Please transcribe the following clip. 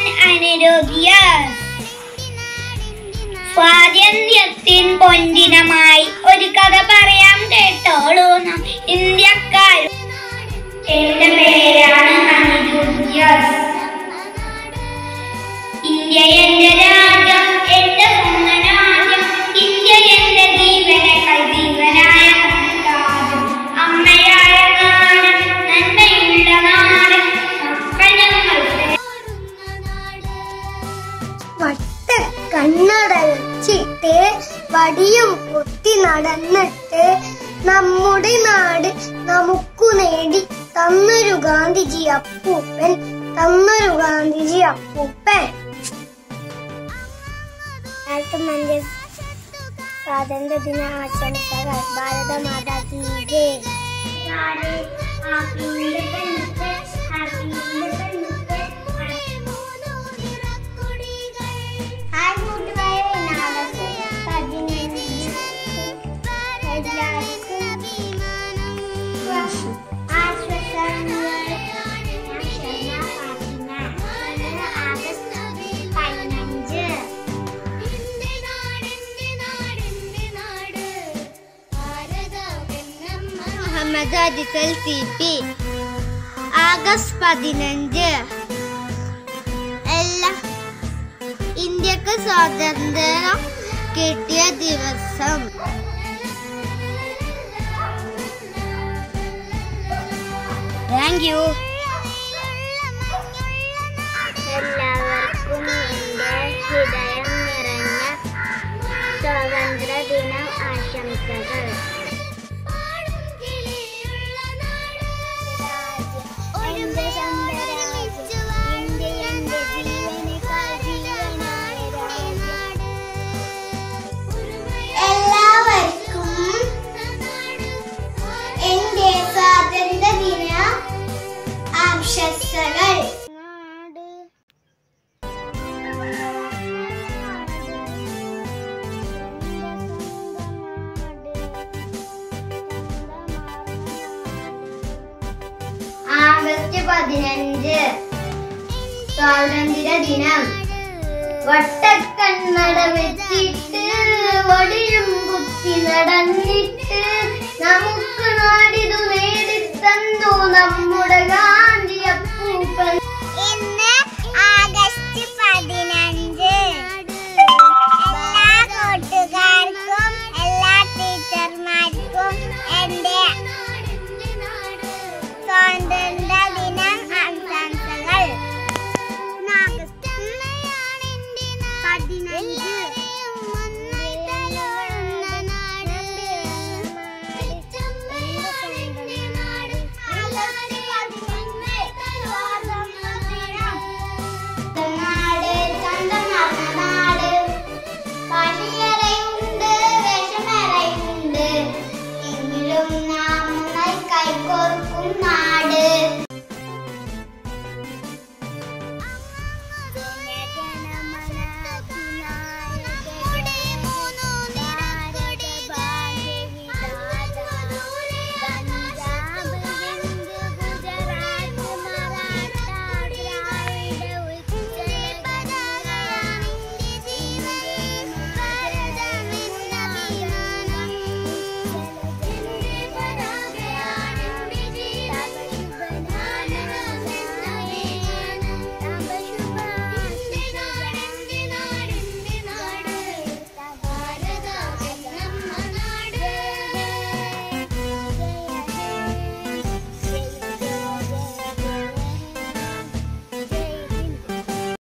And അനരോഗിയസ് സ്വാതന്ത്ര്യത്തിൻ പൊൻദിനമായി ഒരു കഥ പറയാം കേട്ടോളൂ നാം ഇന്ത്യക്കാരും എന്റെ പേരാണ് അനിരുദ്ധ്യസ് ഇന്ത്യ എന്റെ രാജ്യം എന്റെ സ്വന്തം രാജ്യം ഇന്ത്യ എന്റെ ജീവനേക്കാൾ ജീവനായ രാജ്യം അമ്മയായ നാട് നന്മയുള്ള നാട് മക്കൾ ഞങ്ങൾക്ക് വട്ട കണ്ണട വെച്ചിട്ട് വടിയും പൊട്ടി നടന്നിട്ട് നമ്മുടെ നാട് നമുക്കു നേടി തന്നൊരു ഗാന്ധിജി അപ്പൂപ്പൻ തന്നൊരു ഗാന്ധിജി അപ്പൂപ്പൻ സ്വാതന്ത്ര്യ ദിന ആശംസകൾ ഭാരതമാതാ കീ ജയ് Happy Independence Day, Happy Independence Day, hi കൂട്ടുകാരെ നാളത്തെ പതിനഞ്ച് എല്ലാവർക്കും ആശ്വാസങ്ങൾ ഞാൻ ഷെർന ഫാത്തിമ. ഇന്ന് ആഗസ്റ്റ് പതിനഞ്ച്. മുഹമ്മദ് അദിസൽ സി പി ആഗസ്റ്റ് പതിനഞ്ച് എല്ലാ ഇന്ത്യക്ക് സ്വാതന്ത്ര്യം കിട്ടിയ ദിവസം താങ്ക് യു എല്ലാവർക്കും എൻ്റെ ഹൃദയം നിറഞ്ഞ സ്വാതന്ത്ര്യ ദിനം ആശംസകൾ എന്റെ സ്വന്തം രാജ്യം, ഇന്ത്യ എന്റെ ജീവനേക്കാൾ ജീവനായ രാജ്യം. എല്ലാവർക്കും എന്റെ സ്വാതന്ത്ര്യ ദിന ആശംസകൾ ആഗസ്റ്റ് പതിനഞ്ച് സ്വാതന്ത്ര്യ ദിനം വട്ടക്കണ്ണട വെച്ചിട്ട് വടിയും കുത്തി നടന്നിട്ട് നമുക്ക് നാടിതു നേടിത്തന്നു നമ്മുടെ ഗാന്ധി അപ്പൂപ്പൻ